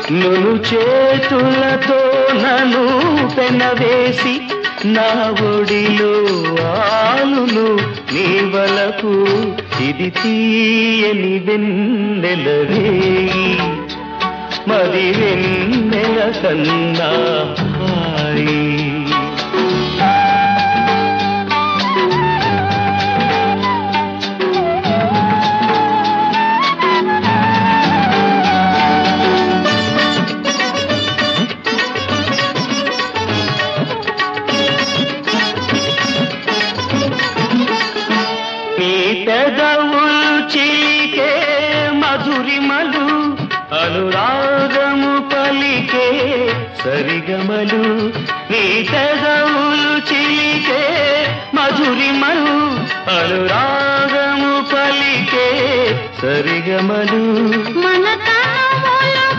నును చేతులతో నన్ను పెనవేసి నా ఒడిలో ఆలును నీ వలకు ఇది తీయని వెన్నెలవే మరి వెన్నెల కన్నా హాయి నీ పెదవులు చిలికే మధురిమలు అనురాగము పలికే సరిగమలు నీ పెదవులు చిలికే మధురిమలు అనురాగము పలికే సరిగమలు మన తనములో